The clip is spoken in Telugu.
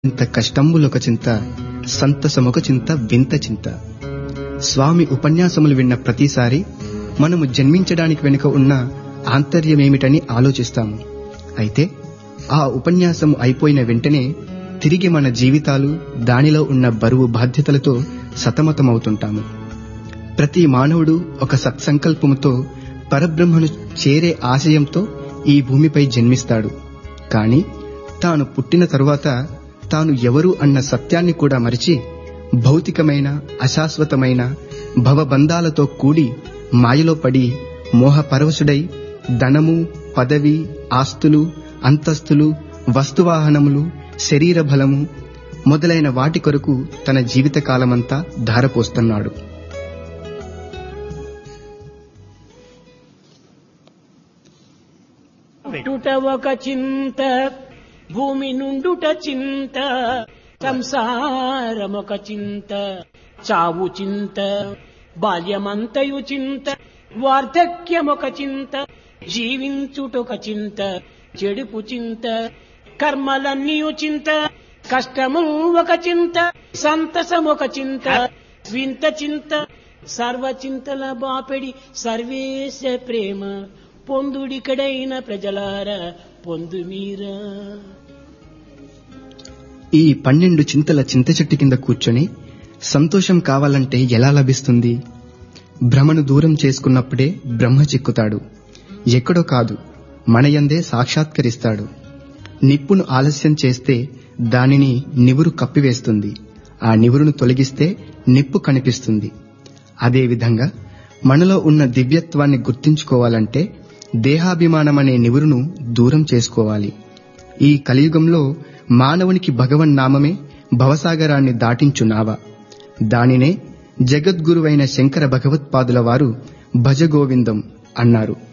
ఇంత కష్టంబులొక చింత సంతసమొక చింత వింత చింత స్వామి ఉపన్యాసములు విన్న ప్రతిసారి మనము జన్మించడానికి వెనుక ఉన్న ఆంతర్యమేమిటని ఆలోచిస్తాము అయితే ఆ ఉపన్యాసం అయిపోయిన వెంటనే తిరిగి మన జీవితాలు దానిలో ఉన్న బరువు బాధ్యతలతో సతమతమవుతుంటాము ప్రతి మానవుడు ఒక సత్సంకల్పముతో పరబ్రహ్మను చేరే ఆశయంతో ఈ భూమిపై జన్మిస్తాడు కాని తాను పుట్టిన తరువాత తాను ఎవరు అన్న సత్యాన్ని కూడా మరిచి భౌతికమైన అశాశ్వతమైన భవబంధాలతో కూడి మాయలో పడి మోహపరవశుడై ధనము పదవి ఆస్తులు అంతస్తులు వస్తువాహనములు శరీర బలము మొదలైన వాటి కొరకు తన జీవితకాలమంతా ధారపోస్తున్నాడు పుట్టుట ఒక చింత భూమి నుండుట చింత సంసారమొక చింత చావు చింత బాల్యమంతయు చింత వార్ధక్యమొక చింత జీవించుటొక చింత చెడుపు చింత కర్మలన్నీయు చింత కష్టము ఒక చింత సంతసమొక చింత వింత చింత సర్వ చింతల బాపెడి సర్వేశ ప్రేమ పొందుడికడైన ప్రజలార పొందు మీరా ఈ పన్నెండు చింతల చింత చెట్టు కింద కూర్చొని సంతోషం కావాలంటే ఎలా లభిస్తుంది భ్రమను దూరం చేసుకున్నప్పుడే బ్రహ్మ చిక్కుతాడు ఎక్కడో కాదు మనయందే సాక్షాత్కరిస్తాడు నిప్పును ఆలస్యం చేస్తే దానిని నివురు కప్పివేస్తుంది ఆ నివురును తొలగిస్తే నిప్పు కనిపిస్తుంది అదేవిధంగా మనలో ఉన్న దివ్యత్వాన్ని గుర్తించుకోవాలంటే దేహాభిమానమనే నివురును దూరం చేసుకోవాలి ఈ కలియుగంలో మానవునికి భగవన్ నామమే భవసాగరాన్ని దాటించు నావ దానినే జగద్గురువైన శంకర భగవత్పాదుల వారు భజగోవిందం అన్నారు